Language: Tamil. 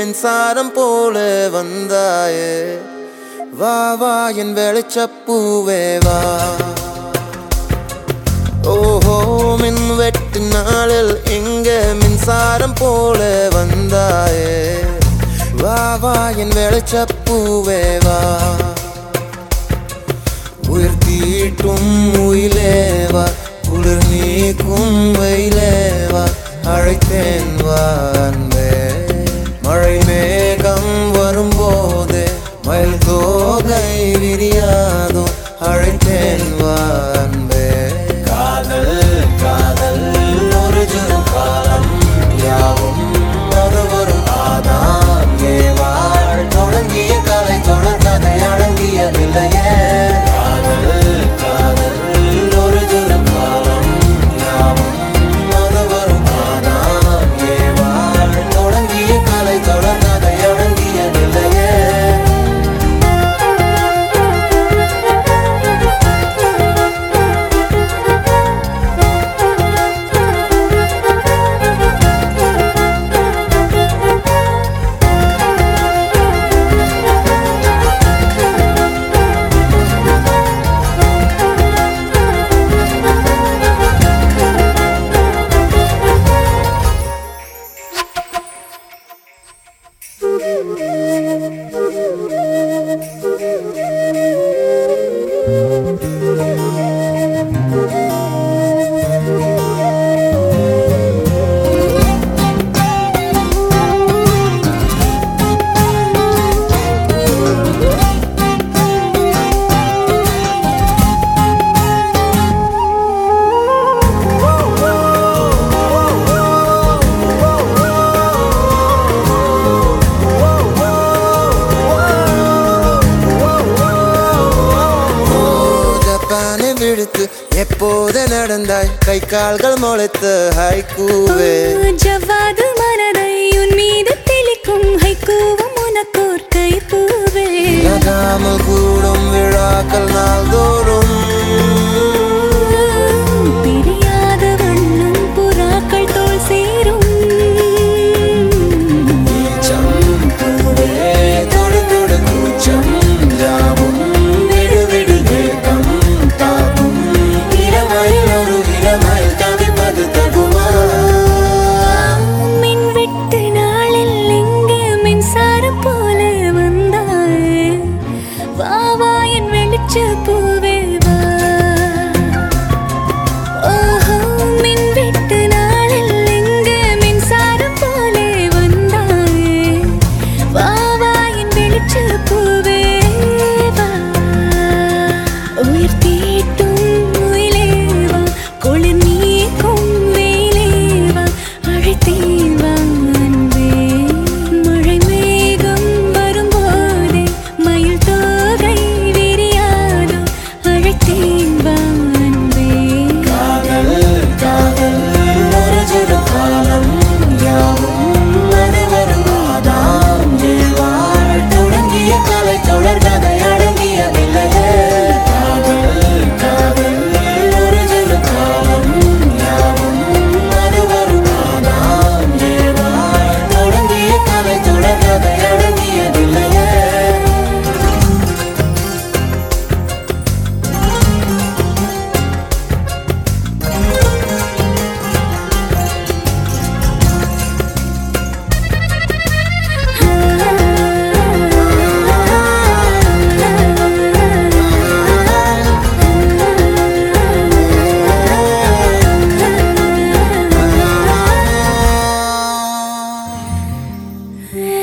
மின்சாரம் போல வந்தாயே வா வா என் வெளிச்சப்பூவே வா ஓஹோ மின் வெட்டு நாளில் எங்க மின்சாரம் போல வந்தாயே வா வா என் வெளிச்சப்பூவே வா உயிர் தீட்டும் உயிலேவா குளிர் நீக்கும் வெயிலேவா அழைத்தேன் வா அன்பே மழை மேகம் வரும்போது மயில் தோகை விரியாதோ அழைத்தேன் வா அன்பே காதல் காதல் ஒரு ஜுரம் காலம் யாவும் அது ஒரு ஆதாம் ஏவாள் தொடங்கிய கலை தொடர் கதை அடங்கியதில்லையே காதல் காதல் ஒரு ஜுரம் காலம் யாவும் அது ஒரு ஆதாம் ஏவாள் தொடங்கிய கலை தொடர் கதை அடங்கியதில்லையே ஓ, ஜப்பானை விடுத்து எப்போது நடந்தாய் கை கால்கள் முளைத்து ஹைக்கூவே ஜவ்வாது மனதை உன் மீது தெளிக்கும் ஹைக்கூவும் உனக்கோர் கைப்பூவே நகாமல் கூடும் விழாக்கள் நாள்தோறும் பிரியாத வண்ணம் புறாக்கள் தோல் சேரும் ஈச்சம் பூவே தொடு தொடு கூச்சம் யாவும் விடு விடு ஏக்கம் தாக்கும் இளமையில் ஒரு இளமையில் தவிப்பது தகுமா மின் விட்டு நாளில் எங்கே மின்சாரம் போல வந்தாயே வா வா என் வெளிச்ச பூவே வா ஓஹோ மின் விட்டு நாளில் எங்கே மின்சாரம் போல வந்தாயே வா வா என் வெளிச்ச பூவே வா உயிர் தீட்டும் உயிலேவா குளிர் நீக்கும் வேலேவா அழைத்தேன் வா அன்பே மழை மேகம் வரும்போதே மயில் தோகை விரியாதோ அழைத்தேன் வா அன்பே காதல் காதல் ஒரு சிறு காலம் யாவும் அது வரும் ஆதாம் ஏவாள் தொடங்கிய கலை தொடர் கதை அடங்கியதில்லையே காதல் காதல் ஒரு சிறு காலம் யாவும் அது வரும் ஆதாம் ஏவாள் தொடங்கிய கலை தொடர் கதை அடங்கியதில்லையே ஆ